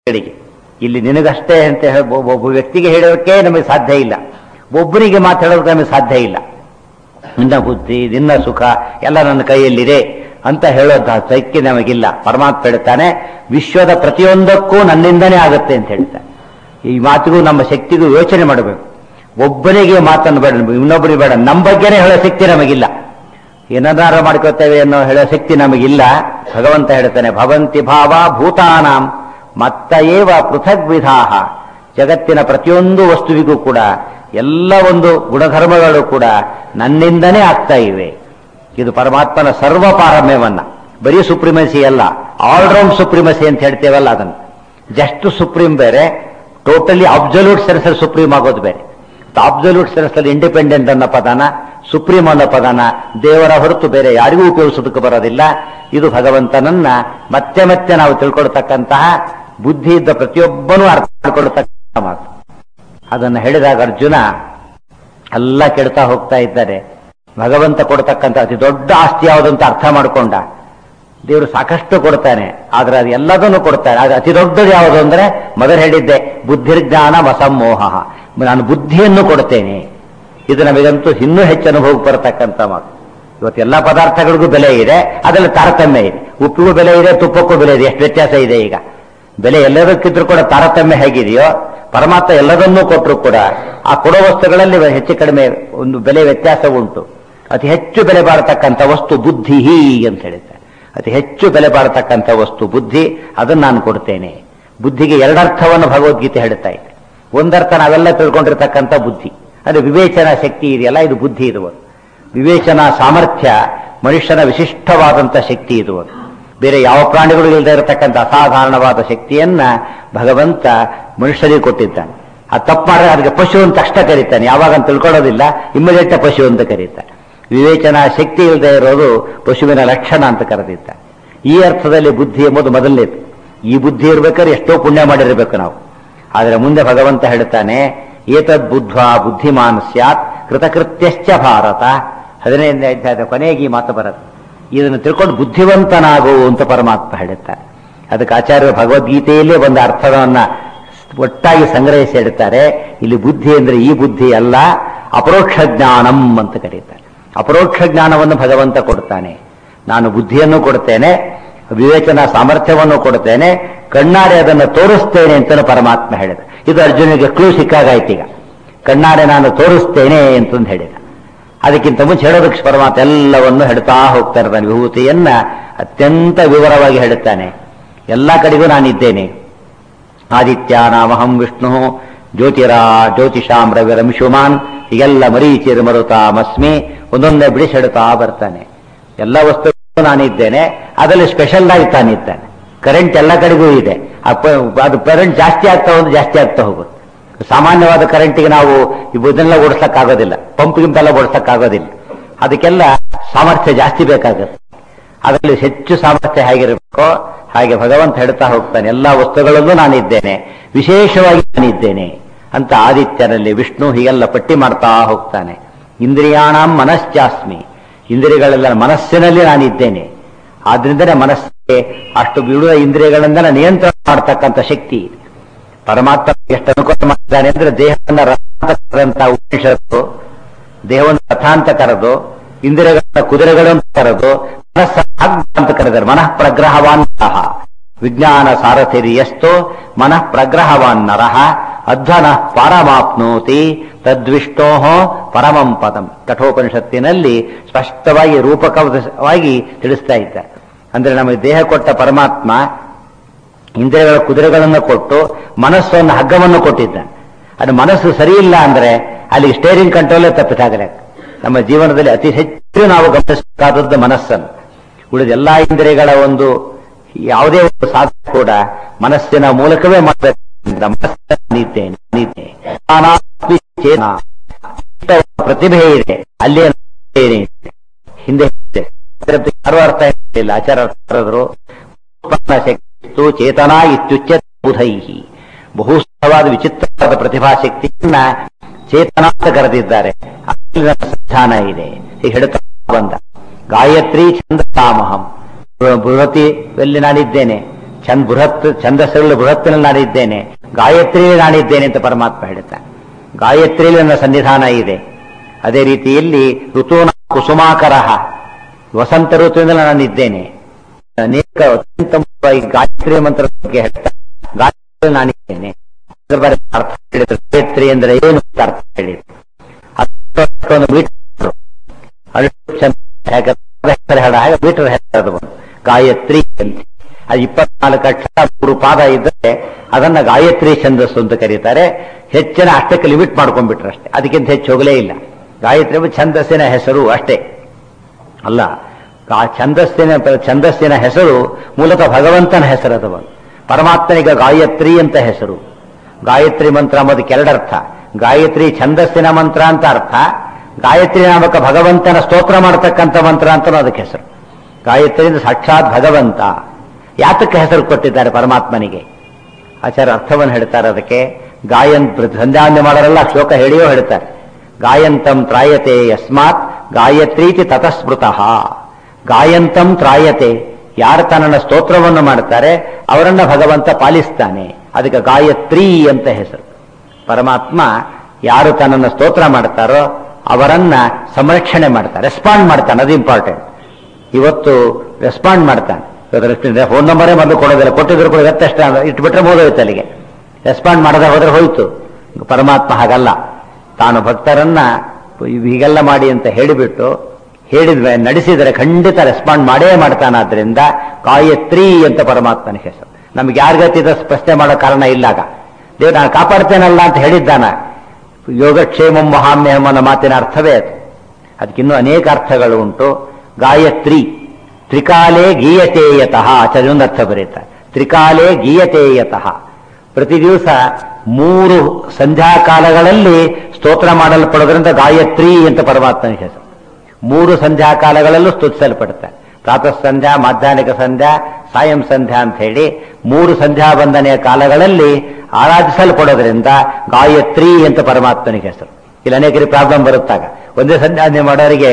ಗಳಿಗೆ ಇಲ್ಲಿ ನಿನಗಷ್ಟೇ ಅಂತ ಹೇಳಿ ಒಬ್ಬ ಒಬ್ಬ ವ್ಯಕ್ತಿಗೆ ಹೇಳೋಕೆ ನಮಗೆ ಸಾಧ್ಯ ಇಲ್ಲ ಒಬ್ಬರಿಗೆ ಮಾತಾಡೋಕೆ ನಮಗೆ ಸಾಧ್ಯ ಇಲ್ಲ ನಿನ್ನ ಬುದ್ಧಿ ನಿನ್ನ ಸುಖ ಎಲ್ಲ ನನ್ನ ಕೈಯಲ್ಲಿದೆ ಅಂತ ಹೇಳೋದ ಸೈಕ್ಯ ನಮಗಿಲ್ಲ ಪರಮಾತ್ಮ ಹೇಳ್ತಾನೆ ವಿಶ್ವದ ಪ್ರತಿಯೊಂದಕ್ಕೂ ನನ್ನಿಂದನೇ ಆಗುತ್ತೆ ಅಂತ ಹೇಳ್ತಾನೆ ಈ ಮಾತಿಗೂ ನಮ್ಮ ಶಕ್ತಿಗೂ ಯೋಚನೆ ಮಾಡಬೇಕು ಒಬ್ಬನಿಗೆ ಮಾತನ್ನು ಬೇಡ ಇನ್ನೊಬ್ಬರಿಗೆ ಬೇಡ ನಮ್ಮ ಬಗ್ಗೆನೇ ಹೇಳೋ ಶಕ್ತಿ ನಮಗಿಲ್ಲ ಏನಾದ್ರು ಮಾಡ್ಕೋತೇವೆ ಅನ್ನೋ ಹೇಳೋ ಶಕ್ತಿ ನಮಗಿಲ್ಲ ಭಗವಂತ ಹೇಳ್ತಾನೆ ಭವಂತಿ ಭಾವ ಭೂತಾನಾಂ ಮತ್ತ ಏವ ಪೃಥಗ್ ವಿಧಾಹ ಜಗತ್ತಿನ ಪ್ರತಿಯೊಂದು ವಸ್ತುವಿಗೂ ಕೂಡ ಎಲ್ಲ ಒಂದು ಗುಣಧರ್ಮಗಳು ಕೂಡ ನನ್ನಿಂದನೇ ಆಗ್ತಾ ಇವೆ ಇದು ಪರಮಾತ್ಮನ ಸರ್ವ ಪಾರಮ್ಯವನ್ನ ಬರೀ ಸುಪ್ರಿಮಸಿ ಅಲ್ಲ ಆಲ್ರೌಂಡ್ ಸುಪ್ರಿಮಸಿ ಅಂತ ಹೇಳ್ತೇವಲ್ಲ ಅದನ್ನು ಜಸ್ಟ್ ಸುಪ್ರೀಂ ಬೇರೆ ಟೋಟಲಿ ಅಬ್ಸಲ್ಯೂಟ್ ಸೆನ್ಸಲ್ಲಿ ಸುಪ್ರೀಂ ಆಗೋದು ಬೇರೆ ಅಬ್ಸಲ್ಯೂಟ್ ಸೆನ್ಸಲ್ಲಿ ಇಂಡಿಪೆಂಡೆಂಟ್ ಅನ್ನೋ ಪದನ ಸುಪ್ರೀಂ ಅನ್ನೋ ಪದನ ದೇವರ ಹೊರತು ಬೇರೆ ಯಾರಿಗೂ ಉಪಯೋಗಿಸೋದಕ್ಕೆ ಬರೋದಿಲ್ಲ ಇದು ಭಗವಂತನನ್ನ ಮತ್ತೆ ಮತ್ತೆ ನಾವು ತಿಳ್ಕೊಳ್ತಕ್ಕಂತಹ ಬುದ್ಧಿ ಇದ್ದ ಪ್ರತಿಯೊಬ್ಬನೂ ಅರ್ಥ ಮಾಡಿಕೊಳ್ತಕ್ಕಂಥ ಮಾತು ಅದನ್ನು ಹೇಳಿದಾಗ ಅರ್ಜುನ ಎಲ್ಲ ಕೆಡ್ತಾ ಹೋಗ್ತಾ ಇದ್ದಾರೆ ಭಗವಂತ ಕೊಡ್ತಕ್ಕಂಥ ಅತಿ ದೊಡ್ಡ ಆಸ್ತಿ ಯಾವುದಂತ ಅರ್ಥ ಮಾಡಿಕೊಂಡ ದೇವರು ಸಾಕಷ್ಟು ಕೊಡ್ತಾನೆ ಆದ್ರೆ ಅದು ಎಲ್ಲದನ್ನು ಕೊಡ್ತಾನೆ ಅದು ಅತಿ ದೊಡ್ಡದು ಯಾವುದು ಅಂದ್ರೆ ಮೊದಲು ಹೇಳಿದ್ದೆ ಬುದ್ಧಿರ್ಜ್ಞಾನ ವಸಮೋಹ ನಾನು ಬುದ್ಧಿಯನ್ನು ಕೊಡ್ತೇನೆ ಇದು ನಮಗಂತೂ ಇನ್ನೂ ಹೆಚ್ಚು ಅನುಭವಕ್ಕೆ ಬರತಕ್ಕಂಥ ಮಾತು ಇವತ್ತು ಎಲ್ಲ ಪದಾರ್ಥಗಳಿಗೂ ಬೆಲೆ ಇದೆ ಅದರಲ್ಲಿ ತಾರತಮ್ಯ ಇದೆ ಉಪ್ಪಿಗೂ ಬೆಲೆ ಇದೆ ತುಪ್ಪಕ್ಕೂ ಬೆಲೆ ಇದೆ ಎಷ್ಟು ವ್ಯತ್ಯಾಸ ಇದೆ ಈಗ ಬೆಲೆ ಎಲ್ಲದಕ್ಕಿದ್ರೂ ಕೂಡ ತಾರತಮ್ಯ ಹೇಗಿದೆಯೋ ಪರಮಾತ್ಮ ಎಲ್ಲದನ್ನೂ ಕೊಟ್ಟರು ಕೂಡ ಆ ಕೊಡೋ ವಸ್ತುಗಳಲ್ಲಿ ಹೆಚ್ಚು ಕಡಿಮೆ ಒಂದು ಬೆಲೆ ವ್ಯತ್ಯಾಸ ಉಂಟು ಅತಿ ಹೆಚ್ಚು ಬೆಲೆ ಬಾಳತಕ್ಕಂಥ ವಸ್ತು ಬುದ್ಧಿ ಅಂತ ಹೇಳಿದ್ದಾರೆ ಅತಿ ಹೆಚ್ಚು ಬೆಲೆ ಬಾಳತಕ್ಕಂಥ ವಸ್ತು ಬುದ್ಧಿ ಅದನ್ನು ನಾನು ಕೊಡ್ತೇನೆ ಬುದ್ಧಿಗೆ ಎರಡರ್ಥವನ್ನು ಭಗವದ್ಗೀತೆ ಹೇಳ್ತಾ ಇದೆ ಒಂದರ್ಥ ನಾವೆಲ್ಲ ತಿಳ್ಕೊಂಡಿರ್ತಕ್ಕಂಥ ಬುದ್ಧಿ ಅದು ವಿವೇಚನಾ ಶಕ್ತಿ ಇದೆಯಲ್ಲ ಇದು ಬುದ್ಧಿ ಇದು ಒಂದು. ವಿವೇಚನಾ ಸಾಮರ್ಥ್ಯ ಮನುಷ್ಯನ ವಿಶಿಷ್ಟವಾದಂಥ ಶಕ್ತಿ ಇದು ಒಂದು. ಬೇರೆ ಯಾವ ಪ್ರಾಣಿಗಳು ಇಲ್ಲದೆ ಇರತಕ್ಕಂಥ ಅಸಾಧಾರಣವಾದ ಶಕ್ತಿಯನ್ನ ಭಗವಂತ ಮನುಷ್ಯರಿಗೆ ಕೊಟ್ಟಿದ್ದಾನೆ ಆ ತಪ್ಪು ಮಾಡಿದ್ರೆ ಅದಕ್ಕೆ ಪಶು ಅಂತ ಅಷ್ಟ ಕರೀತಾನೆ ಯಾವಾಗ ಅಂತ ತಿಳ್ಕೊಳ್ಳೋದಿಲ್ಲ ಇಮ್ಮಿಡಿಯೇಟ್ ಪಶು ಅಂತ ಕರೀತಾನೆ ವಿವೇಚನಾ ಶಕ್ತಿ ಇಲ್ಲದೆ ಇರೋದು ಪಶುವಿನ ಲಕ್ಷಣ ಅಂತ ಕರೆದಿದ್ದಾನೆ ಈ ಅರ್ಥದಲ್ಲಿ ಬುದ್ಧಿ ಎಂಬುದು ಮೊದಲನೇದು ಈ ಬುದ್ಧಿ ಇರ್ಬೇಕಾದ್ರೆ ಎಷ್ಟೋ ಪುಣ್ಯ ಮಾಡಿರಬೇಕು ನಾವು ಆದರೆ ಮುಂದೆ ಭಗವಂತ ಹೇಳ್ತಾನೆ ಏತದ್ ಬುದ್ಧ ಬುದ್ಧಿಮಾನ್ ಸ್ಯಾತ್ ಕೃತಕೃತ್ಯಶ್ಚ ಭಾರತ ಹದಿನೈದನೇ ಅಧ್ಯಾಯದ ಕೊನೆಗೆ ಈ ಮಾತು ಬರುತ್ತೆ ಇದನ್ನು ತಿಳ್ಕೊಂಡು ಬುದ್ಧಿವಂತನಾಗು ಅಂತ ಪರಮಾತ್ಮ ಹೇಳುತ್ತಾರೆ ಅದಕ್ಕೆ ಆಚಾರ್ಯರು ಭಗವದ್ಗೀತೆಯಲ್ಲೇ ಒಂದು ಅರ್ಥವನ್ನ ಒಟ್ಟಾಗಿ ಸಂಗ್ರಹಿಸಿ ಹೇಳ್ತಾರೆ ಇಲ್ಲಿ ಬುದ್ಧಿ ಅಂದ್ರೆ ಈ ಬುದ್ಧಿ ಅಲ್ಲ ಅಪರೋಕ್ಷ ಜ್ಞಾನಂ ಅಂತ ಕರೀತಾರೆ ಅಪರೋಕ್ಷ ಜ್ಞಾನವನ್ನು ಭಗವಂತ ಕೊಡ್ತಾನೆ ನಾನು ಬುದ್ಧಿಯನ್ನು ಕೊಡ್ತೇನೆ ವಿವೇಚನಾ ಸಾಮರ್ಥ್ಯವನ್ನು ಕೊಡ್ತೇನೆ ಕಣ್ಣಾರೆ ಅದನ್ನು ತೋರಿಸ್ತೇನೆ ಅಂತ ಪರಮಾತ್ಮ ಹೇಳಿದ ಇದು ಅರ್ಜುನಿಗೆ ಕ್ಲೂ ಸಿಕ್ಕಾಗಾಯ್ತು ಈಗ ಕಣ್ಣಾರೆ ನಾನು ತೋರಿಸ್ತೇನೆ ಅಂತಂದು ಹೇಳಿದ ಅದಕ್ಕಿಂತ ಮುಂಚೆ ಹೇಳೋದಕ್ಕೆ ಪರಮಾತ್ಮ ಎಲ್ಲವನ್ನು ಹೇಳ್ತಾ ಹೋಗ್ತಾರೆ ನನ್ನ ವಿಭೂತಿಯನ್ನ ಅತ್ಯಂತ ವಿವರವಾಗಿ ಹೇಳುತ್ತಾನೆ ಎಲ್ಲ ಕಡೆಗೂ ನಾನಿದ್ದೇನೆ ಆದಿತ್ಯ ನಾಮಹಂ ವಿಷ್ಣು ಜ್ಯೋತಿರಾ ಜ್ಯೋತಿಷಾಂ ರವಿರಂಶುಮಾನ್ ಹೀಗೆಲ್ಲ ಮರೀಚಿರು ಮರುತಾಮಸ್ಮಿ ಒಂದೊಂದೇ ಬಿಡಿಸಿ ಹೇಳ್ತಾ ಬರ್ತಾನೆ ಎಲ್ಲ ವಸ್ತುಗಳು ನಾನಿದ್ದೇನೆ ಅದರಲ್ಲಿ ಸ್ಪೆಷಲ್ ಆಗಿ ತಾನಿದ್ದಾನೆ ಕರೆಂಟ್ ಎಲ್ಲ ಕಡೆಗೂ ಇದೆ ಆ ಪ- ಅದು ಕರೆಂಟ್ ಜಾಸ್ತಿ ಆಗ್ತಾ ಹೋದ್ರೆ ಜಾಸ್ತಿ ಆಗ್ತಾ ಹೋಗುತ್ತೆ ಸಾಮಾನ್ಯವಾದ ಕರೆಂಟಿಗೆ ನಾವು ಇದನ್ನೆಲ್ಲ ಓಡಿಸಕ್ಕಾಗೋದಿಲ್ಲ ಪಂಪ್ಗಿಂತೆಲ್ಲ ಓಡಿಸಕ್ಕಾಗೋದಿಲ್ಲ ಅದಕ್ಕೆಲ್ಲ ಸಾಮರ್ಥ್ಯ ಜಾಸ್ತಿ ಬೇಕಾಗುತ್ತೆ ಅದರಲ್ಲಿ ಹೆಚ್ಚು ಸಾಮರ್ಥ್ಯ ಹೇಗಿರಬೇಕೋ ಹಾಗೆ ಭಗವಂತ ಹೇಳ್ತಾ ಹೋಗ್ತಾನೆ ಎಲ್ಲಾ ವಸ್ತುಗಳಲ್ಲೂ ನಾನಿದ್ದೇನೆ ವಿಶೇಷವಾಗಿ ನಾನಿದ್ದೇನೆ ಅಂತ ಆದಿತ್ಯನಲ್ಲಿ ವಿಷ್ಣು ಹೀಗೆಲ್ಲ ಪಟ್ಟಿ ಮಾಡ್ತಾ ಹೋಗ್ತಾನೆ ಇಂದ್ರಿಯಾಣಂ ಮನಶ್ಚಾಸ್ಮಿ ಇಂದ್ರಿಯಗಳೆಲ್ಲ ಮನಸ್ಸಿನಲ್ಲಿ ನಾನಿದ್ದೇನೆ ಆದ್ರಿಂದಲೇ ಮನಸ್ಸಿಗೆ ಅಷ್ಟು ಬಿಡುವ ಇಂದ್ರಿಯಗಳಿಂದ ನಿಯಂತ್ರಣ ಮಾಡತಕ್ಕಂಥ ಶಕ್ತಿ ಇದೆ ಪರಮಾತ್ಮ ಎಷ್ಟು ಅನುಕೂಲ ಮಾಡಿದ್ದಾನೆ ಅಂದ್ರೆ ದೇಹವನ್ನ ರಥಾಂತ ಉಪನಿಷತ್ತು ದೇಹವನ್ನು ರಥ ಅಂತ ಕರೆದು ಇಂದ್ರಿಯಗಳನ್ನ ಕುದುರೆಗಳು ಅಂತ ಕರೆದು ಮನಸ್ಸ ಹಗ್ಗ ಅಂತ ಕರೆದರು ಮನಃ ಪ್ರಗ್ರಹವಾನ್ನರಹ ವಿಜ್ಞಾನ ಸಾರಥಿರಿ ಎಷ್ಟೋ ಮನಃ ಪ್ರಗ್ರಹವಾನ್ ನರಹ ಅಧ್ವನ ಪಾರಮಾಪ್ನೋತಿ ತದ್ವಿಷ್ಣೋ ಪರಮಂ ಪದಂ ಕಠೋಪನಿಷತ್ತಿನಲ್ಲಿ ಸ್ಪಷ್ಟವಾಗಿ ರೂಪಕವಾಗಿ ತಿಳಿಸ್ತಾ ಇದ್ದಾರೆ ಅಂದ್ರೆ ನಮಗೆ ದೇಹ ಕೊಟ್ಟ ಪರಮಾತ್ಮ ಇಂದ್ರಿಯಗಳ ಕುದುರೆಗಳನ್ನು ಕೊಟ್ಟು ಮನಸ್ಸನ್ನು ಹಗ್ಗವನ್ನು ಕೊಟ್ಟಿದ್ದಾನೆ ಅದು ಮನಸ್ಸು ಸರಿ ಇಲ್ಲ ಅಂದ್ರೆ ಅಲ್ಲಿ ಸ್ಟೇರಿಂಗ್ ಕಂಟ್ರೋಲೇ ತಪ್ಪಿಸಾಗಲೇ ನಮ್ಮ ಜೀವನದಲ್ಲಿ ಅತಿ ಹೆಚ್ಚು ನಾವು ಗಮನಿಸಬೇಕಾದದ್ದು ಮನಸ್ಸನ್ನು ಉಳಿದ ಎಲ್ಲಾ ಇಂದ್ರಿಯಗಳ ಒಂದು ಯಾವುದೇ ಒಂದು ಸಾಧನೆ ಕೂಡ ಮನಸ್ಸಿನ ಮೂಲಕವೇ ಮಾಡಬೇಕು ಮನಸ್ಸಿದ್ದೇನೆ ಪ್ರತಿಭೆ ಇದೆ ಅಲ್ಲೇ ಇದೆ. ಹಿಂದೆ ಇದೆ. ಅದರ ಬಗ್ಗೆ ಯಾರೂ ಅರ್ಥ ಇಲ್ಲ ಆಚಾರ ಕರೆದ್ರು ಉತ್ಪನ್ನ ಶಕ್ತಿತ್ತು ಚೇತನಾ ಇತ್ಯುಚ್ಚ ಬುಧೈಹಿ ಬಹುಸ್ಥವಾದ ವಿಚಿತ್ರವಾದ ಪ್ರತಿಭಾಶಕ್ತಿಯನ್ನ ಚೇತನ ಅಂತ ಕರೆದಿದ್ದಾರೆ ಅಲ್ಲಿ ನನ್ನ ಸಂಧಾನ ಇದೆ ಹೀಗೆ ಹೇಳ್ತಾ ಬಂದ ಗಾಯತ್ರಿ ಛಂದಸಾಮಹಂ ಬೃಹತಿ ಎಲ್ಲಿ ನಾನಿದ್ದೇನೆ ಚಂದ್ ಬೃಹತ್ ಛಂದಸ್ಸುಗಳು ಬೃಹತ್ತಿನಲ್ಲಿ ನಾನಿದ್ದೇನೆ ಗಾಯತ್ರಿಯಲ್ಲಿ ನಾನಿದ್ದೇನೆ ಅಂತ ಪರಮಾತ್ಮ ಹೇಳುತ್ತಾನೆ ಗಾಯತ್ರಿಯಲ್ಲಿ ನನ್ನ ಸನ್ನಿಧಾನ ಇದೆ ಅದೇ ರೀತಿಯಲ್ಲಿ ಋತುನ ಕುಸುಮಾಕರ ವಸಂತ ಋತುವಿನಲ್ಲಿ ನಾನಿದ್ದೇನೆ ಅನೇಕ ಅತ್ಯಂತ ಮುಖ್ಯವಾಗಿ ಗಾಯತ್ರಿ ಮಂತ್ರ ಬಗ್ಗೆ ಹೇಳ್ತಾರೆ ಗಾಯತ್ರಿ ನಾನಿದ್ದೇನೆ ಅದರ ಬಗ್ಗೆ ಅರ್ಥ ಹೇಳಿದ್ರು ಗಾಯತ್ರಿ ಅಂದ್ರೆ ಏನು ಅಂತ ಅರ್ಥ ಹೇಳಿದ್ರು ಅದಕ್ಕೊಂದು ಮೀಟರ್ ಅಷ್ಟು ಚಂದ ಹೇಗೆ ಹೆಸರು ಹೇಳ ಹಾಗೆ ಮೀಟರ್ ಹೆಸರು ಬಂತು ಗಾಯತ್ರಿ ಅಂತ ಅದು ಇಪ್ಪತ್ನಾಲ್ಕು ಅಕ್ಷರ ಮೂರು ಪಾದ ಇದ್ದರೆ ಅದನ್ನ ಗಾಯತ್ರಿ ಛಂದಸ್ಸು ಅಂತ ಕರೀತಾರೆ ಹೆಚ್ಚಿನ ಅಷ್ಟಕ್ಕೆ ಲಿಮಿಟ್ ಮಾಡ್ಕೊಂಡ್ಬಿಟ್ರೆ ಅಷ್ಟೇ ಅದಕ್ಕಿಂತ ಹೆಚ್ಚು ಹೋಗಲೇ ಇಲ್ಲ ಗಾಯತ್ರಿ ಎಂಬುದು ಛಂದಸ್ಸಿನ ಹೆಸರು ಅಷ್ಟೇ ಅಲ್ಲ ಆ ಛಂದಸ್ಸಿನ ಛಂದಸ್ಸಿನ ಹೆಸರು ಮೂಲತಃ ಭಗವಂತನ ಹೆಸರು ಅದು ಪರಮಾತ್ಮನಿಗೆ ಗಾಯತ್ರಿ ಅಂತ ಹೆಸರು ಗಾಯತ್ರಿ ಮಂತ್ರ ಎಂಬುದಕ್ಕೆ ಎರಡರ್ಥ ಗಾಯತ್ರಿ ಛಂದಸ್ಸಿನ ಮಂತ್ರ ಅಂತ ಅರ್ಥ ಗಾಯತ್ರಿ ನಾಮಕ ಭಗವಂತನ ಸ್ತೋತ್ರ ಮಾಡತಕ್ಕಂಥ ಮಂತ್ರ ಅಂತ ಅದಕ್ಕೆ ಹೆಸರು ಗಾಯತ್ರಿಯಿಂದ ಸಾಕ್ಷಾತ್ ಭಗವಂತ ಯಾತಕ್ಕೆ ಹೆಸರು ಕೊಟ್ಟಿದ್ದಾರೆ ಪರಮಾತ್ಮನಿಗೆ ಆಚಾರ್ಯ ಅರ್ಥವನ್ನು ಹೇಳ್ತಾರೆ ಅದಕ್ಕೆ ಗಾಯನ್ ಸಂಧ್ಯಾವಂದನೆ ಮಾಡೋರೆಲ್ಲ ಶ್ಲೋಕ ಹೇಳಿಯೋ ಹೇಳ್ತಾರೆ ಗಾಯಂತಂ ತ್ರಾಯತೆ ಯಸ್ಮಾತ್ ಗಾಯತ್ರೀತಿ ತತಸ್ಮೃತಃ ಗಾಯಂತಂ ತ್ರಾಯತೆ ಯಾರು ತನ್ನನ್ನ ಸ್ತೋತ್ರವನ್ನು ಮಾಡ್ತಾರೆ ಅವರನ್ನ ಭಗವಂತ ಪಾಲಿಸ್ತಾನೆ ಅದಕ್ಕೆ ಗಾಯತ್ರಿ ಅಂತ ಹೆಸರು ಪರಮಾತ್ಮ ಯಾರು ತನ್ನನ್ನು ಸ್ತೋತ್ರ ಮಾಡ್ತಾರೋ ಅವರನ್ನ ಸಂರಕ್ಷಣೆ ಮಾಡ್ತಾರೆ ರೆಸ್ಪಾಂಡ್ ಮಾಡ್ತಾನೆ ಅದು ಇಂಪಾರ್ಟೆಂಟ್ ಇವತ್ತು ರೆಸ್ಪಾಂಡ್ ಮಾಡ್ತಾನೆ ಫೋನ್ ನಂಬರೇ ಮೊದಲು ಕೊಡೋದಿಲ್ಲ ಕೊಟ್ಟಿದ್ರು ಕೂಡ ವ್ಯತ್ಯಷ್ಟ ಇಟ್ಬಿಟ್ರೆ ಹೋಗೋಯ್ತು ಅಲ್ಲಿಗೆ ರೆಸ್ಪಾಂಡ್ ಮಾಡದೆ ಹೋದ್ರೆ ಹೋಯ್ತು ಪರಮಾತ್ಮ ಹಾಗಲ್ಲ ತಾನು ಭಕ್ತರನ್ನ ಹೀಗೆಲ್ಲ ಮಾಡಿ ಅಂತ ಹೇಳಿಬಿಟ್ಟು ಹೇಳಿದ್ವೆ ನಡೆಸಿದರೆ ಖಂಡಿತ ರೆಸ್ಪಾಂಡ್ ಮಾಡೇ ಮಾಡ್ತಾನಾದ್ರಿಂದ ಗಾಯತ್ರಿ ಅಂತ ಪರಮಾತ್ಮನ ಹೆಸರು ನಮ್ಗೆ ಯಾರಿಗತ್ತಿದ ಪ್ರಶ್ನೆ ಮಾಡೋ ಕಾರಣ ಇಲ್ಲಾಗ ದೇವ್ ನಾನು ಕಾಪಾಡ್ತೇನಲ್ಲ ಅಂತ ಹೇಳಿದ್ದಾನ ಯೋಗಕ್ಷೇಮ ಮಹಾಮ್ಯಹಂ ಅನ್ನೋ ಮಾತಿನ ಅರ್ಥವೇ ಅದು ಅದಕ್ಕಿನ್ನೂ ಅನೇಕ ಅರ್ಥಗಳು ಉಂಟು ಗಾಯತ್ರಿ ತ್ರಿಕಾಲೇ ಗೀಯತೇಯತಃ ಆಚಾರ್ಯೊಂದು ಅರ್ಥ ಬರೀತಾರೆ ತ್ರಿಕಾಲೇ ಗೀಯತೇಯತಃ ಪ್ರತಿ ದಿವಸ ಮೂರು ಸಂಧ್ಯಾಕಾಲಗಳಲ್ಲಿ ಸ್ತೋತ್ರ ಮಾಡಲ್ಪಡೋದ್ರಿಂದ ಗಾಯತ್ರಿ ಅಂತ ಪರಮಾತ್ಮನ ಹೆಸರು ಮೂರು ಸಂಧ್ಯಾಕಾಲಗಳಲ್ಲೂ ಸ್ತುತಿಸಲ್ಪಡುತ್ತೆ ಪ್ರಾತಃ ಸಂಧ್ಯಾ ಮಾಧ್ಯಾಹ್ನಿಕ ಸಂಧ್ಯಾ ಸಾಯಂ ಸಂಧ್ಯಾ ಅಂತ ಹೇಳಿ ಮೂರು ಸಂಧ್ಯಾ ವಂದನೆಯ ಕಾಲಗಳಲ್ಲಿ ಆರಾಧಿಸಲ್ಪಡೋದ್ರಿಂದ ಗಾಯತ್ರಿ ಅಂತ ಪರಮಾತ್ಮನಿಗೆ ಹೆಸರು ಇಲ್ಲಿ ಅನೇಕರಿಗೆ ಪ್ರಾಬ್ಲಮ್ ಬರುತ್ತಾಗ ಒಂದೇ ಸಂಧ್ಯಾವಂದನೆ ಮಾಡೋರಿಗೆ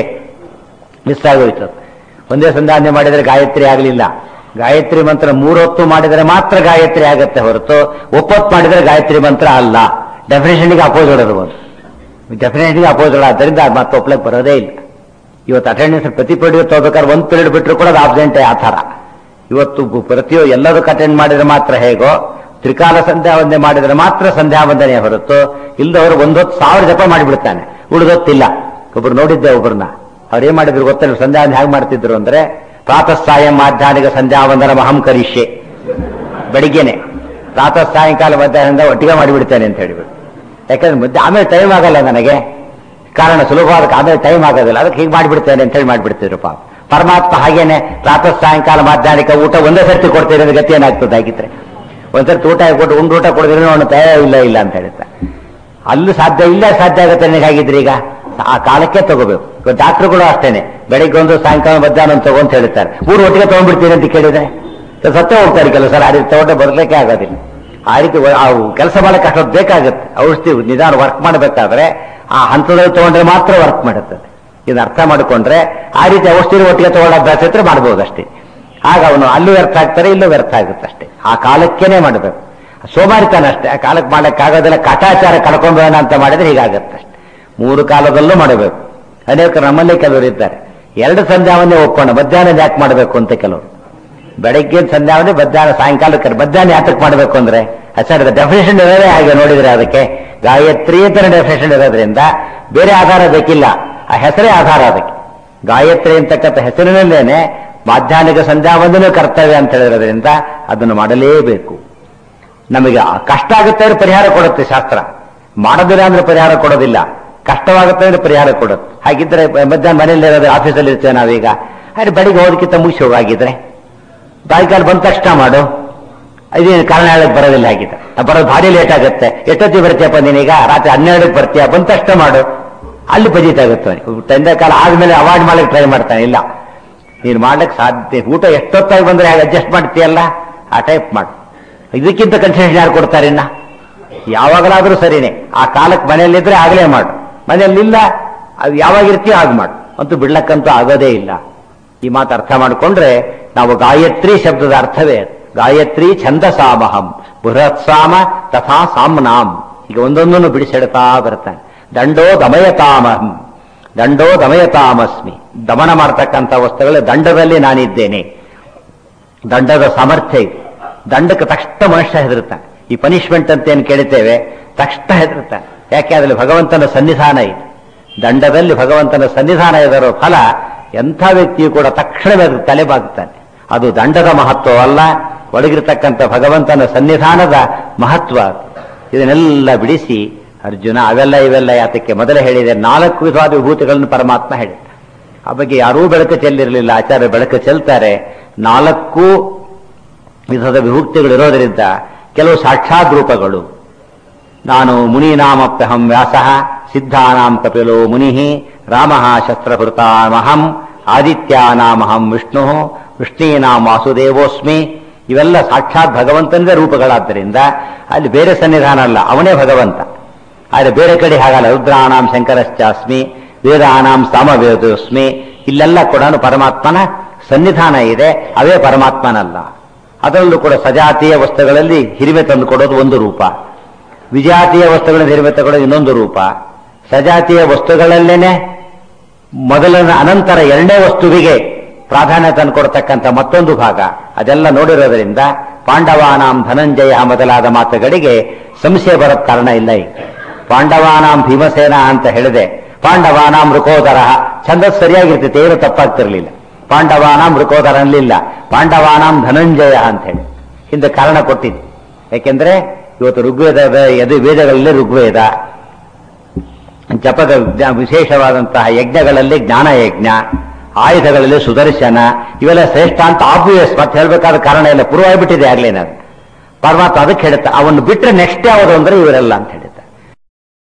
ಮಿಸ್ ಆಗೋಯ್ತು ಒಂದೇ ಸಂಧ್ಯಾವಂದನೆ ಮಾಡಿದರೆ ಗಾಯತ್ರಿ ಆಗಲಿಲ್ಲ ಗಾಯತ್ರಿ ಮಂತ್ರ ಮೂರೊತ್ತು ಮಾಡಿದರೆ ಮಾತ್ರ ಗಾಯತ್ರಿ ಆಗತ್ತೆ ಹೊರತು ಒಪ್ಪತ್ತು ಮಾಡಿದರೆ ಗಾಯತ್ರಿ ಮಂತ್ರ ಅಲ್ಲ ಡೆಫಿನೇಷನ್ಗೆ ಅಪೋಸಿಟ್ ಅದು ಒಂದು ಡೆಫಿನೇಷನ್ಗೆ ಅಪೋಸಿಟ್ ಆದ್ದರಿಂದ ಅದು ಮತ್ತೆ ಒಪ್ಲಕ್ಕೆ ಬರೋದೇ ಇಲ್ಲ ಇವತ್ತು ಅಟೆಂಡೆನ್ಸ್ ಪ್ರತಿ ಪೀರಿಯಡ್ ತಗೋಬೇಕಾದ್ರೆ ಒಂದು ಪೀರಿಯಡ್ ಬಿಟ್ಟರು ಕೂಡ ಅದು ಆಬ್ಸೆಂಟೇ ಆ ಥರ ಇವತ್ತು ಪ್ರತಿಯೊ ಎಲ್ಲದಕ್ಕೂ ಅಟೆಂಡ್ ಮಾಡಿದ್ರೆ ಮಾತ್ರ ಹೇಗೋ ತ್ರಿಕಾಲ ಸಂಧ್ಯಾ ವಂದನೆ ಮಾಡಿದ್ರೆ ಮಾತ್ರ ಸಂಧ್ಯಾ ವಂದನೆ ಹೊರತು ಇಲ್ಲದವರು ಒಂದೊತ್ತು ಸಾವಿರ ಜಪ ಮಾಡಿಬಿಡ್ತಾನೆ ಉಳಿದೊತ್ತಿಲ್ಲ ಒಬ್ರು ನೋಡಿದ್ದೆ ಒಬ್ಬರನ್ನ ಅವ್ರು ಏನ್ ಮಾಡಿದ್ರು ಗೊತ್ತಿಲ್ಲ ಸಂಧ್ಯಾ ವಂದನೆ ಹೇಗೆ ಮಾಡ್ತಿದ್ರು ಅಂದ್ರೆ ಪ್ರಾತಃ ಸಾಯಂ ಮಾಧ್ಯಾಹ್ನಿಕ ಸಂಧ್ಯಾ ವಂದನ ಮಹಂ ಕರಿಷ್ಯೆ ಬೆಳಿಗ್ಗೆನೆ ಪ್ರಾತಃ ಸಾಯಂಕಾಲ ಮಧ್ಯಾಹ್ನದಿಂದ ಒಟ್ಟಿಗೆ ಮಾಡಿಬಿಡ್ತೇನೆ ಅಂತ ಹೇಳಿಬಿಟ್ಟು ಯಾಕಂದ್ರೆ ಮಧ್ಯ ಆಮೇಲೆ ಟೈಮ್ ಆಗಲ್ಲ ನನಗೆ ಕಾರಣ ಸುಲಭವಾದ ಆಮೇಲೆ ಟೈಮ್ ಆಗೋದಿಲ್ಲ ಅದಕ್ಕೆ ಹೀಗೆ ಮಾಡಿಬಿಡ್ತೇನೆ ಅಂತ ಹೇಳಿ ಮಾಡಿಬಿಡ್ತಿದ್ರು ಪಾಪ ಪರಮಾತ್ಮ ಹಾಗೇನೆ ಪ್ರಾತಃ ಸಾಯಂಕಾಲ ಮಾಧ್ಯಾಹ್ನಿಕ ಊಟ ಒಂದೇ ಸರ್ತಿ ಕೊಡ್ತೇನೆ ಅಂದ್ರೆ ಗತಿ ಏನಾಗ್ತದೆ ಆಗಿದ್ರೆ ಒಂದ್ಸರ್ತಿ ಊಟ ಕೊಟ್ಟು ಉಂಡು ಊಟ ಕೊಡಿದ್ರೆ ಅವನು ತಯ ಇಲ್ಲ ಇಲ್ಲ ಅಂತ ಹೇಳ್ತಾ ಅಲ್ಲೂ ಸಾಧ್ಯ ಇಲ್ಲ ಸಾಧ್ಯ ಆಗುತ್ತೆ ನನಗೆ ಹಾಗಿದ್ರೆ ಈಗ ಆ ಕಾಲಕ್ಕೆ ತಗೋಬೇಕು ಡಾಕ್ಟರ್ಗಳು ಅಷ್ಟೇನೆ ಬೆಳಿಗ್ಗೆ ಒಂದು ಸಾಯಂಕಾಲ ಮಧ್ಯಾಹ್ನ ಒಂದು ತಗೊಂತ ಹೇಳ್ತಾರೆ ಮೂರು ಒಟ್ಟಿಗೆ ತಗೊಂಡ್ಬಿಡ್ತೀನಿ ಅಂತ ಕೇಳಿದ್ರೆ ಸತ್ಯ ಹೋಗ್ತಾರೆ ಕೆಲಸ ಆ ರೀತಿ ತಗೊಂಡೆ ಬರಲಿಕ್ಕೆ ಆಗೋದಿಲ್ಲ ಆ ರೀತಿ ಕೆಲಸ ಮಾಡಕ್ಕೆ ಅಷ್ಟೊತ್ತು ಬೇಕಾಗುತ್ತೆ ಔಷಧಿ ನಿಧಾನ ವರ್ಕ್ ಮಾಡಬೇಕಾದ್ರೆ ಆ ಹಂತದಲ್ಲಿ ತಗೊಂಡ್ರೆ ಮಾತ್ರ ವರ್ಕ್ ಮಾಡುತ್ತದೆ ಇದನ್ನ ಅರ್ಥ ಮಾಡಿಕೊಂಡ್ರೆ ಆ ರೀತಿ ಔಷಧಿ ಒಟ್ಟಿಗೆ ತಗೊಳ್ಳೋ ಅಭ್ಯಾಸ ಇದ್ರೆ ಮಾಡ್ಬೋದು ಅಷ್ಟೇ ಆಗ ಅವನು ಅಲ್ಲೂ ವ್ಯರ್ಥ ಆಗ್ತಾರೆ ಇಲ್ಲೂ ವ್ಯರ್ಥ ಆಗುತ್ತೆ ಅಷ್ಟೇ ಆ ಕಾಲಕ್ಕೇನೆ ಮಾಡಬೇಕು ಸೋಮಾರಿತಾನ ಅಷ್ಟೇ ಆ ಕಾಲಕ್ಕೆ ಮಾಡಕ್ಕಾಗೋದಿಲ್ಲ ಕಟಾಚಾರ ಕಳ್ಕೊಂಡೋಣ ಅಂತ ಮಾಡಿದ್ರೆ ಹೀಗಾಗತ್ತೆ ಅಷ್ಟೇ ಮೂರು ಕಾಲದಲ್ಲೂ ಮಾಡಬೇಕು ಅನೇಕ ನಮ್ಮಲ್ಲೇ ಕೆಲವರು ಇದ್ದಾರೆ ಎರಡು ಸಂಧ್ಯಾವನ್ನೇ ಒಪ್ಪೋಣ ಮಧ್ಯಾಹ್ನ ಯಾಕೆ ಮಾಡಬೇಕು ಅಂತ ಕೆಲವರು ಬೆಳಗ್ಗೆ ಸಂಧ್ಯಾವನ್ನೇ ಮಧ್ಯಾಹ್ನ ಸಾಯಂಕಾಲಕ್ಕೆ ಮಧ್ಯಾಹ್ನ ಯಾತಕ್ಕೆ ಮಾಡಬೇಕು ಅಂದ್ರೆ ಸರ್ ಡೆಫಿನೇಷನ್ ಇರೋದೇ ಹಾಗೆ ನೋಡಿದ್ರೆ ಅದಕ್ಕೆ ಗಾಯತ್ರಿ ಅಂತ ಡೆಫಿನೇಷನ್ ಇರೋದ್ರಿಂದ ಬೇರೆ ಆಧಾರ ಬೇಕಿಲ್ಲ ಆ ಹೆಸರೇ ಆಧಾರ ಅದಕ್ಕೆ ಗಾಯತ್ರಿ ಅಂತಕ್ಕಂಥ ಹೆಸರಿನಲ್ಲೇನೆ ಮಾಧ್ಯಾಹ್ನಿಕ ಸಂಧ್ಯಾವಂದನೆ ಕರ್ತವ್ಯ ಅಂತ ಹೇಳಿರೋದ್ರಿಂದ ಅದನ್ನು ಮಾಡಲೇಬೇಕು ನಮಗೆ ಕಷ್ಟ ಆಗುತ್ತೆ ಅಂದ್ರೆ ಪರಿಹಾರ ಕೊಡುತ್ತೆ ಶಾಸ್ತ್ರ ಮಾಡೋದಿಲ್ಲ ಅಂದ್ರೆ ಪರಿಹಾರ ಕೊಡೋದಿಲ್ಲ ಕಷ್ಟವಾಗುತ್ತೆ ಅಂದ್ರೆ ಪರಿಹಾರ ಕೊಡುತ್ತೆ ಹಾಗಿದ್ರೆ ಮಧ್ಯಾಹ್ನ ಮನೆಯಲ್ಲಿ ಇರೋದು ಆಫೀಸಲ್ಲಿ ಇರ್ತೇವೆ ನಾವೀಗ ಹಾಗೆ ಬೆಳಿಗ್ಗೆ ಹೋದಕ್ಕಿಂತ ಮುಗಿಸಿ ಹೋಗಾಗಿದ್ರೆ ಸಾಯಂಕಾಲ ಬಂದ ತಕ್ಷಣ ಮಾಡು ಇದೇನು ಕಾರಣ ಹೇಳಕ್ ಬರೋದಿಲ್ಲ ಹಾಗಿದ್ರೆ ಬರೋದು ಭಾರಿ ಲೇಟ್ ಆಗುತ್ತೆ ಎಷ್ಟೊತ್ತಿ ಬರ್ತೀಯಪ್ಪ ನೀನೀಗ ರಾತ್ರಿ ಹನ್ನೆರಡಕ್ಕೆ ಬರ್ತೀಯ ಬಂದ ತಕ್ಷಣ ಮಾಡು ಅಲ್ಲಿ ಬಜೆಟ್ ಆಗುತ್ತೆ ತಂದೆ ಕಾಲ ಆದ್ಮೇಲೆ ಅವಾಯ್ಡ್ ಮಾಡಕ್ಕೆ ಟ್ರೈ ಮಾಡ್ತಾನೆ ಇಲ್ಲ ನೀನು ಮಾಡ್ಲಿಕ್ಕೆ ಸಾಧ್ಯ ಊಟ ಎಷ್ಟೊತ್ತಾಗಿ ಬಂದ್ರೆ ಹಾಗೆ ಅಡ್ಜಸ್ಟ್ ಮಾಡ್ತೀಯಲ್ಲ ಆ ಟೈಪ್ ಮಾಡು ಇದಕ್ಕಿಂತ ಕನ್ಸೆಷನ್ ಯಾರು ಕೊಡ್ತಾರೆ ಇನ್ನ ಯಾವಾಗಲಾದ್ರೂ ಸರಿನೇ ಆ ಕಾಲಕ್ಕೆ ಮನೆಯಲ್ಲಿದ್ರೆ ಆಗಲೇ ಮಾಡು ಮನೆಯಲ್ಲಿಲ್ಲ ಅದು ಯಾವಾಗ ಇರ್ತೀಯೋ ಆಗ ಮಾಡು ಅಂತೂ ಬಿಡ್ಲಕ್ಕಂತೂ ಆಗೋದೇ ಇಲ್ಲ ಈ ಮಾತು ಅರ್ಥ ಮಾಡಿಕೊಂಡ್ರೆ ನಾವು ಗಾಯತ್ರಿ ಶಬ್ದದ ಅರ್ಥವೇ ಗಾಯತ್ರಿ ಛಂದಸಾಮಹಂ ಬೃಹತ್ಸಾಮ ತಥಾ ಸಾಮ್ನಾಂ ಈಗ ಒಂದೊಂದನ್ನು ಬಿಡಿಸಿಡ್ತಾ ಬರ್ತಾನೆ ದಂಡೋ ದಮಯತಾಮಹಂ ದಂಡೋ ದಮಯತಾಮಸ್ಮಿ ದಮನ ಮಾಡ್ತಕ್ಕಂಥ ವಸ್ತುಗಳು ದಂಡದಲ್ಲಿ ನಾನಿದ್ದೇನೆ ದಂಡದ ಸಾಮರ್ಥ್ಯ ಇದೆ ದಂಡಕ್ಕೆ ತಕ್ಷಣ ಮನುಷ್ಯ ಹೆದರುತ್ತಾನೆ ಈ ಪನಿಷ್ಮೆಂಟ್ ಅಂತ ಏನು ಕೇಳುತ್ತೇವೆ ತಕ್ಷಣ ಹೆದರುತ್ತಾನೆ ಯಾಕೆ ಅದರಲ್ಲಿ ಭಗವಂತನ ಸನ್ನಿಧಾನ ಇದೆ ದಂಡದಲ್ಲಿ ಭಗವಂತನ ಸನ್ನಿಧಾನ ಇದರ ಫಲ ಎಂಥ ವ್ಯಕ್ತಿಯು ಕೂಡ ತಕ್ಷಣವೇ ಅದಕ್ಕೆ ತಲೆಬಾಗುತ್ತಾನೆ ಅದು ದಂಡದ ಮಹತ್ವ ಅಲ್ಲ ಒಳಗಿರ್ತಕ್ಕಂಥ ಭಗವಂತನ ಸನ್ನಿಧಾನದ ಮಹತ್ವ ಇದನ್ನೆಲ್ಲ ಬಿಡಿಸಿ ಅರ್ಜುನ ಅವೆಲ್ಲ ಇವೆಲ್ಲ ಯಾತಕ್ಕೆ ಮೊದಲೇ ಹೇಳಿದೆ ನಾಲ್ಕು ವಿಧವಾದ ವಿಭೂತಿಗಳನ್ನು ಪರಮಾತ್ಮ ಹೇಳಿದ ಆ ಬಗ್ಗೆ ಯಾರೂ ಬೆಳಕು ಚೆಲ್ಲಿರಲಿಲ್ಲ ಆಚಾರ್ಯ ಬೆಳಕು ಚೆಲ್ತಾರೆ ನಾಲ್ಕು ವಿಧದ ವಿಭಕ್ತಿಗಳಿರೋದರಿಂದ ಕೆಲವು ಸಾಕ್ಷಾತ್ ರೂಪಗಳು ನಾನು ಮುನೀನಾಮಪ್ಯಹಂ ವ್ಯಾಸಃ ಸಿದ್ಧಾನಾಂ ಕಪಿಲೋ ಮುನಿ ರಾಮ ಶಸ್ತ್ರಭೃತಾಮಹಂ ಆದಿತ್ಯಾನಾಮಹಂ ವಿಷ್ಣು ವೃಷ್ಣೀನಾಂ ವಾಸುದೇವೋಸ್ಮಿ ಇವೆಲ್ಲ ಸಾಕ್ಷಾತ್ ಭಗವಂತನದೇ ರೂಪಗಳಾದ್ದರಿಂದ ಅಲ್ಲಿ ಬೇರೆ ಸನ್ನಿಧಾನ ಅಲ್ಲ ಅವನೇ ಭಗವಂತ ಆದರೆ ಬೇರೆ ಕಡೆ ಹಾಗಲ್ಲ ರುದ್ರಾಣಾಂ ಶಂಕರಶ್ಚಾಸ್ಮಿ ವೇದಾನಾಂ ಸಾಮವೇದೋಸ್ಮಿ ಇಲ್ಲೆಲ್ಲ ಕೂಡ ಪರಮಾತ್ಮನ ಸನ್ನಿಧಾನ ಇದೆ ಅವೇ ಪರಮಾತ್ಮನಲ್ಲ ಅದರಲ್ಲೂ ಕೂಡ ಸಜಾತಿಯ ವಸ್ತುಗಳಲ್ಲಿ ಹಿರಿಮೆ ತಂದು ಕೊಡೋದು ಒಂದು ರೂಪ ವಿಜಾತಿಯ ವಸ್ತುಗಳನ್ನು ಹಿರಿಮೆ ತಗೊಳ್ಳೋದು ಇನ್ನೊಂದು ರೂಪ ಸಜಾತಿಯ ವಸ್ತುಗಳಲ್ಲೇನೆ ಮೊದಲನ ಅನಂತರ ಎರಡನೇ ವಸ್ತುವಿಗೆ ಪ್ರಾಧಾನ್ಯ ತಂದು ಕೊಡ್ತಕ್ಕಂಥ ಮತ್ತೊಂದು ಭಾಗ ಅದೆಲ್ಲ ನೋಡಿರೋದ್ರಿಂದ ಪಾಂಡವಾನಾಂ ಧನಂಜಯ ಮೊದಲಾದ ಮಾತುಗಳಿಗೆ ಸಂಶಯ ಬರೋದ್ ಕಾರಣ ಇಲ್ಲ ಈಗ ಪಾಂಡವಾನಾಂ ಭೀಮಸೇನ ಅಂತ ಹೇಳಿದೆ ಪಾಂಡವಾನಾಂ ಮೃಕೋದರ ಛಂದಸ್ ಸರಿಯಾಗಿರ್ತೈತೆ ಏನು ತಪ್ಪಾಗ್ತಿರ್ಲಿಲ್ಲ ಪಾಂಡವಾನಾಂ ಮೃಕೋದರ ಅನ್ಲಿಲ್ಲ ಪಾಂಡವಾನಾಂ ಧನಂಜಯ ಅಂತ ಹೇಳಿ ಹಿಂದೆ ಕಾರಣ ಕೊಟ್ಟಿದೆ ಯಾಕೆಂದ್ರೆ ಇವತ್ತು ಋಗ್ವೇದದ ಎದು ವೇದಗಳಲ್ಲಿ ಋಗ್ವೇದ ಜಪದ ಜ್ಞಾ- ವಿಶೇಷವಾದಂತಹ ಯಜ್ಞಗಳಲ್ಲಿ ಜ್ಞಾನ ಯಜ್ಞ ಆಯುಧಗಳಲ್ಲಿ ಸುದರ್ಶನ ಇವೆಲ್ಲ ಶ್ರೇಷ್ಠ ಅಂತ ಆಬ್ವಿಯಸ್ ಮತ್ತೆ ಹೇಳ್ಬೇಕಾದ ಕಾರಣ ಇಲ್ಲ ಪೂರ್ವ ಆಗ್ಬಿಟ್ಟಿದೆ ಆಗ್ಲೇನ ಪರಮಾತ್ಮ ಅದಕ್ಕೆ ಹೇಳುತ್ತೆ ಅವನು ಬಿಟ್ಟರೆ ನೆಕ್ಸ್ಟ್ ಯಾವುದು ಅಂದ್ರೆ ಇವರೆಲ್ಲ ಅಂತ ಹೇಳಿ